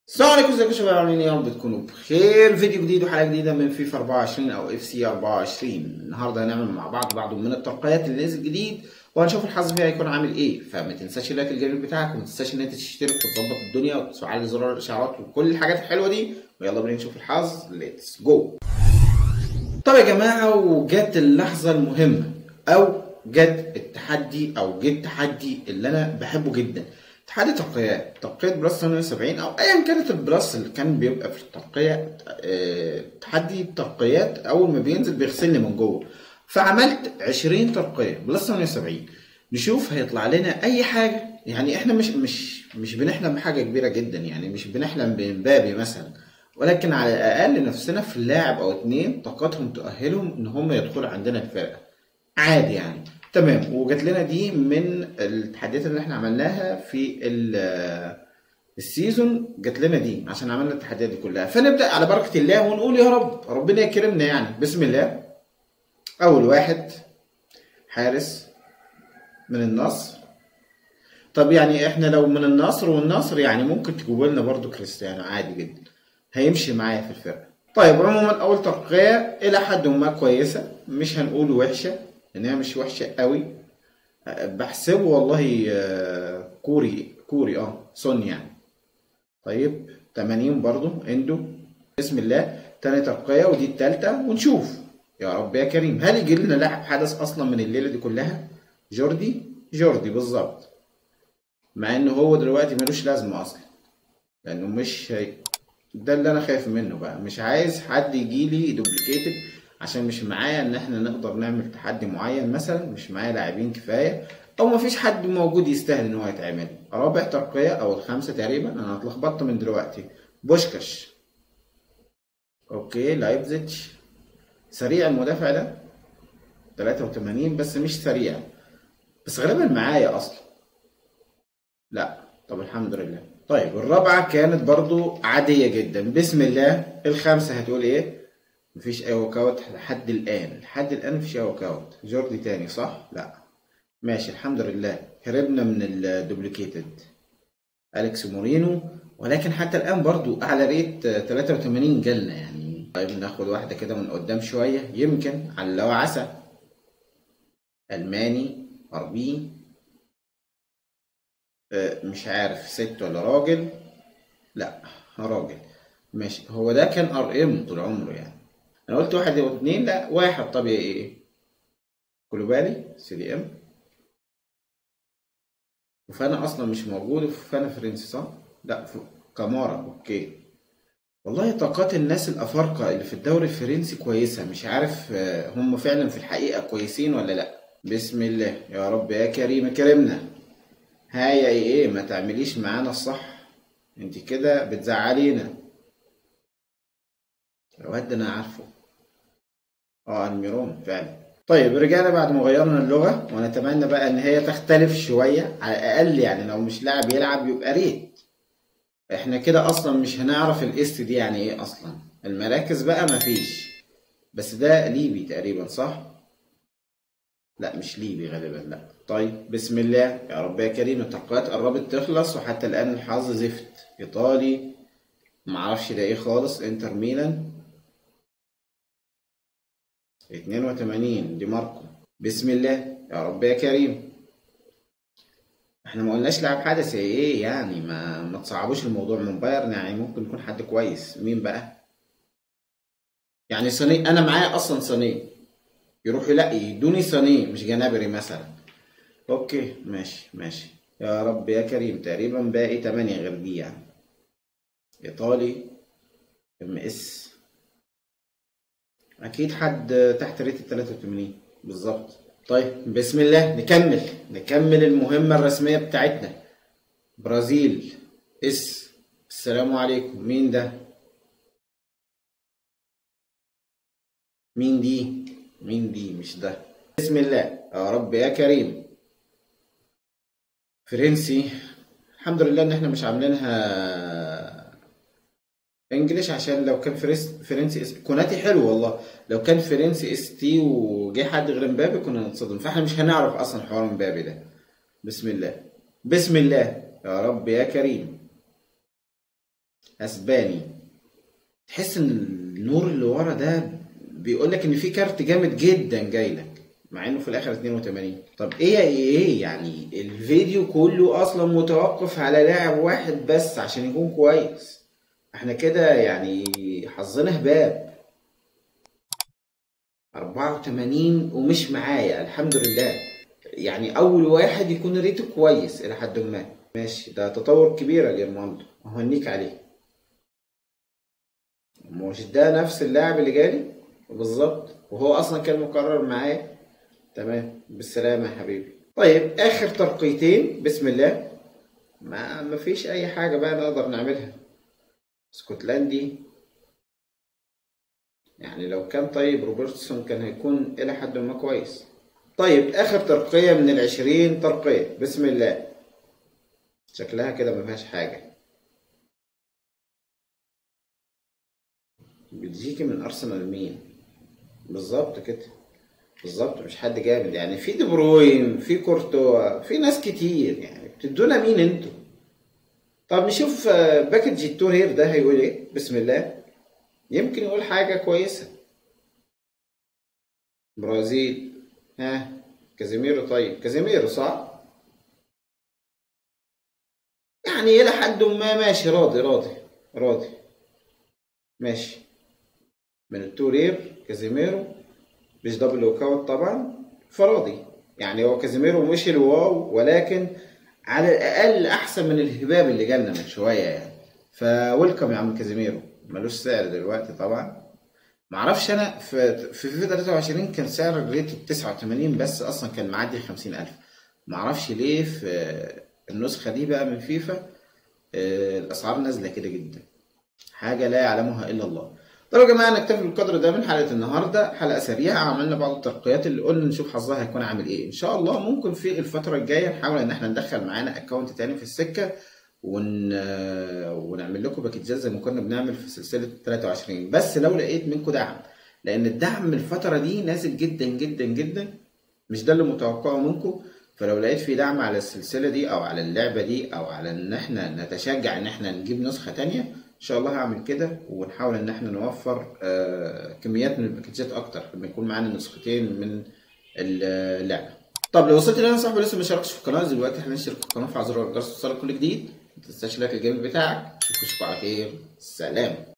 السلام عليكم ازيكم يا شباب عاملين ايه يا رب تكونوا بخير فيديو جديد وحلقه جديده من فيفا 24 او اف سي 24 النهارده هنعمل مع بعض بعض من الترقيات اللي نزل جديد وهنشوف الحظ فيها هيكون عامل ايه فما تنساش اللايك الجميل بتاعك وما تنساش ان انت تشترك وتظبط الدنيا وتفعل زرار الاشعارات وكل الحاجات الحلوه دي ويلا بينا نشوف الحظ ليتس جو طب يا جماعه وجت اللحظه المهمه او جت التحدي او جه التحدي اللي انا بحبه جدا تحدي ترقيات ترقية بلس 78 او ايا كانت البلس اللي كان بيبقى في الترقية آه، تحدي الترقيات اول ما بينزل بيغسلني من جوه فعملت 20 ترقية بلس 78 نشوف هيطلع لنا اي حاجة يعني احنا مش مش مش بنحلم بحاجة كبيرة جدا يعني مش بنحلم بمبابي مثلا ولكن على الاقل نفسنا في لاعب او اتنين طاقتهم تؤهلهم ان هم يدخلوا عندنا الفرقة عادي يعني تمام وجات لنا دي من التحديات اللي احنا عملناها في ال- السيزون جات لنا دي عشان عملنا التحديات دي كلها فنبدا على بركه الله ونقول يا رب ربنا يكرمنا يعني بسم الله اول واحد حارس من النصر طب يعني احنا لو من النصر والنصر يعني ممكن تجيبوا لنا برضو كريستيانو عادي جدا هيمشي معايا في الفرقه طيب عموما اول ترقيه الى حد ما كويسه مش هنقول وحشه ان هي مش وحشه قوي أه، بحسبه والله آه، كوري كوري اه سون يعني طيب 80 برضو اندو بسم الله تاني ترقيه ودي التالتة ونشوف يا رب يا كريم هل يجي لنا لاعب حدث اصلا من الليله دي كلها جوردي جوردي بالظبط مع ان هو دلوقتي ملوش لازمه اصلا لانه مش هي... ده اللي انا خايف منه بقى مش عايز حد يجي لي دوبليكيتد عشان مش معايا ان احنا نقدر نعمل تحدي معين مثلا مش معايا لاعبين كفايه او مفيش حد موجود يستاهل ان هو يتعمل رابع ترقيه او الخامسه تقريبا انا اتلخبطت من دلوقتي بوشكاش اوكي لايبزيتش سريع المدافع ده 83 بس مش سريع بس غالبا معايا اصلا لا طب الحمد لله طيب الرابعة كانت برضو عادية جدا بسم الله الخامسة هتقول ايه مفيش اي وكاوت لحد الان لحد الان مفيش اي وكاوت جوردي تاني صح لا ماشي الحمد لله هربنا من الدوبليكيتد اليكس مورينو ولكن حتى الان برضو اعلى ريت آه، 83 جالنا يعني طيب ناخد واحدة كده من قدام شوية يمكن على لو عسى الماني اربي آه، مش عارف ست ولا راجل لا راجل ماشي هو ده كان ار ام طول عمره يعني انا قلت واحد او اتنين لا واحد طبيعي ايه كولوبالي سي دي ام وفانا اصلا مش موجود وفانا فرنسي صح لا ف- كامارا اوكي والله طاقات الناس الافارقه اللي في الدوري الفرنسي كويسه مش عارف آه، هم فعلا في الحقيقه كويسين ولا لا بسم الله يا رب يا كريم كرمنا هاي ايه ايه ما تعمليش معانا الصح انت كده بتزعلينا الواد ده انا عارفه اه الميرون فعلا طيب رجعنا بعد ما غيرنا اللغة ونتمنى بقى ان هي تختلف شوية على الاقل يعني لو مش لاعب يلعب يبقى ريت احنا كده اصلا مش هنعرف الاس دي يعني ايه اصلا المراكز بقى مفيش بس ده ليبي تقريبا صح لا مش ليبي غالبا لا طيب بسم الله يا رب يا كريم الترقيات قربت تخلص وحتى الان الحظ زفت ايطالي معرفش ده ايه خالص انتر ميلان 82 دي ماركو بسم الله يا رب يا كريم احنا ما قلناش لاعب حدث ايه يعني ما ما تصعبوش الموضوع من بايرن يعني ممكن يكون حد كويس مين بقى يعني صيني انا معايا اصلا صيني يروحوا لا يدوني صيني مش جنابري مثلا اوكي ماشي ماشي يا رب يا كريم تقريبا باقي 8 غير دي يعني ايطالي ام اس اكيد حد تحت ريت ال 83 بالظبط طيب بسم الله نكمل نكمل المهمة الرسمية بتاعتنا برازيل اس السلام عليكم مين ده مين دي مين دي مش ده بسم الله يا رب يا كريم فرنسي الحمد لله ان احنا مش عاملينها انجليش عشان لو كان فرنس فرنسي اس... كوناتي حلو والله لو كان فرنسي اس تي وجه حد غير مبابي كنا نتصدم فاحنا مش هنعرف اصلا حوار مبابي ده بسم الله بسم الله يا رب يا كريم اسباني تحس ان النور اللي ورا ده بيقول لك ان في كارت جامد جدا جاي لك مع انه في الاخر 82 طب ايه ايه يعني الفيديو كله اصلا متوقف على لاعب واحد بس عشان يكون كويس احنا كده يعني حظنا هباب 84 ومش معايا الحمد لله يعني اول واحد يكون ريته كويس الى حد ما ماشي ده تطور كبير يا جيرماندو اهنيك عليه مش ده نفس اللاعب اللي جالي بالظبط وهو اصلا كان مقرر معايا تمام بالسلامه يا حبيبي طيب اخر ترقيتين بسم الله ما مفيش اي حاجه بقى نقدر نعملها اسكتلندي يعني لو كان طيب روبرتسون كان هيكون الى حد ما كويس طيب اخر ترقيه من العشرين ترقيه بسم الله شكلها كده ما فيهاش حاجه بلجيكي من ارسنال مين بالظبط كده بالظبط مش حد جامد يعني في دي بروين في كورتوا في ناس كتير يعني بتدونا مين انتوا طب نشوف باكج التورير ده هيقول ايه بسم الله يمكن يقول حاجة كويسة برازيل ها كازيميرو طيب كازيميرو صح يعني إلى حد ما ماشي راضي راضي راضي ماشي من التورير كازيميرو مش دبل وكاوت طبعا فراضي يعني هو كازيميرو مش الواو ولكن على الاقل احسن من الهباب اللي جالنا من شويه يعني فويلكم يا عم كازيميرو ملوش سعر دلوقتي طبعا معرفش انا في في فيفا 23 كان سعر الريت 89 بس اصلا كان معدي 50000 معرفش ليه في النسخه دي بقى من فيفا الاسعار نازله كده جدا حاجه لا يعلمها الا الله طب يا جماعه نكتفي بالقدر ده من حلقه النهارده حلقه سريعه عملنا بعض الترقيات اللي قلنا نشوف حظها هيكون عامل ايه ان شاء الله ممكن في الفتره الجايه نحاول ان احنا ندخل معانا اكونت تاني في السكه ون... ونعمل لكم باكجات زي ما كنا بنعمل في سلسله 23 بس لو لقيت منكم دعم لان الدعم الفتره دي نازل جدا جدا جدا مش ده اللي متوقعه منكم فلو لقيت في دعم على السلسله دي او على اللعبه دي او على ان احنا نتشجع ان احنا نجيب نسخه تانية ان شاء الله هعمل كده ونحاول ان احنا نوفر آه كميات من الباكجات اكتر لما يكون معانا نسختين من اللعبه طب لو وصلت لنا صاحبي لسه ما شاركش في القناه دلوقتي احنا نشترك في القناه وفعل زر الجرس توصلك كل جديد ما تنساش لايك الجيم بتاعك اشوفكم على خير سلام